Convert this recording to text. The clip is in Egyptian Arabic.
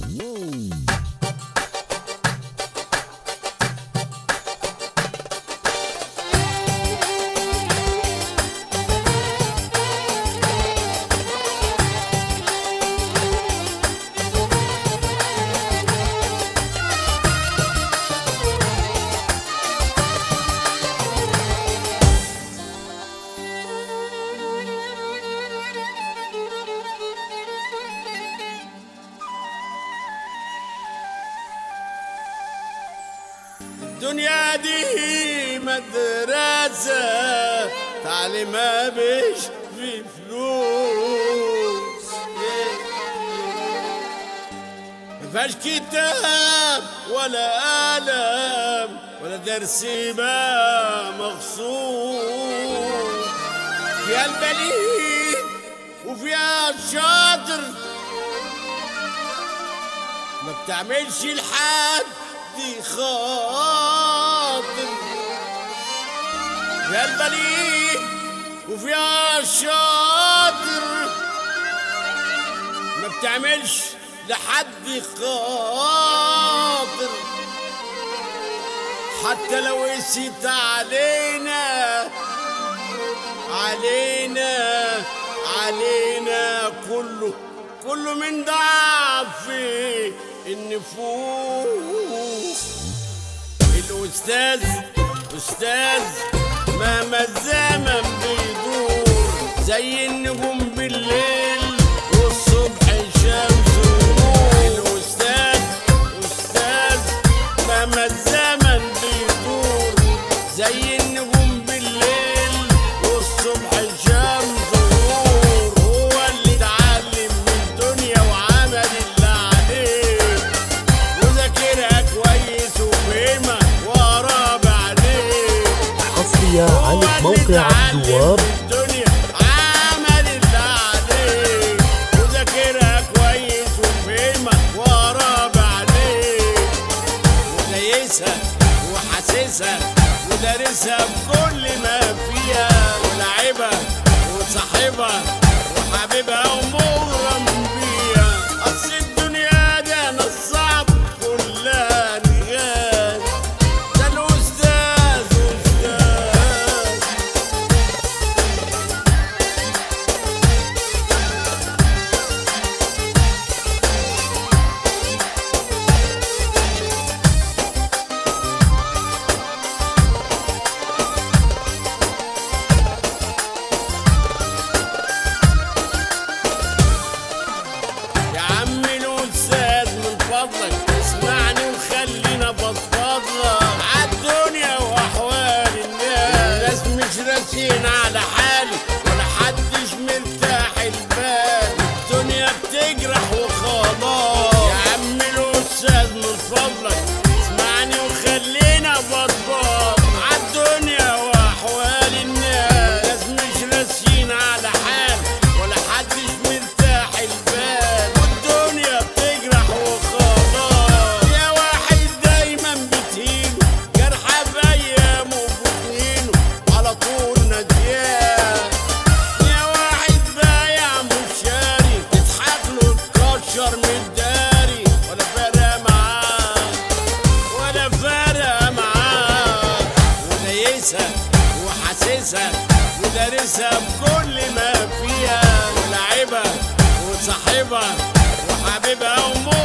الدنيا دي مدرسة تعليمها مش في فلوس مفيهاش كتاب ولا قلم ولا درس بقى مخصوص فيها البليد وفيها الشاطر ما بتعملش لحد خاطر فيها البليد وفيها الشاطر ما بتعملش لحد خاطر حتى لو قست علينا علينا علينا كله كله من ضعف النفوس الأستاذ أستاذ مهما الزمن بيدور زي النجوم بالليل والصبح الشمس ونور الأستاذ أستاذ مهما الزمن بيدور زي النجوم بالليل والصبح الشمس ونور هو اللي اتعلم من الدنيا وعمل اللي عليه وذاكرها كويس وفهمها وقرا بعدين حصرية على موقع الدواب الدنيا عمل اللي عليه وذاكرها كويس وفهمها وقرا بعدين ودايسها وحاسسها ودارسها بكل ما فيها ولعبها وصاحبها وحبيبها ومغرم بيها اصل الدنيا دي انا الصعب كلها نغاز ده الاستاذ استاذ يا عم الأستاذ من فضلك اسمعني وخلينا فضفضلك عالدنيا وأحوال الناس الناس مش راسين على حالي ولا حدش مرتاح البال الدنيا بتجرح وخلاص يا عم الأستاذ من فضلك اسمعني وخلينا فضفض عالدنيا وأحوال الناس مش راسين على حالي ولا حدش مرتاح البال والدنيا بتجرح وخلاص يا واحد دايما بتهينه جرحه بايامه وبطنينه على طول نادياه يا واحد بايع مشاري تضحك له تكشر من الداري ولا فارقه معاه ولا فارقه معاه ودايسها وحاسسها ودارسها بكل ما فيها ولعبها وصاحبها وحبيبها وموت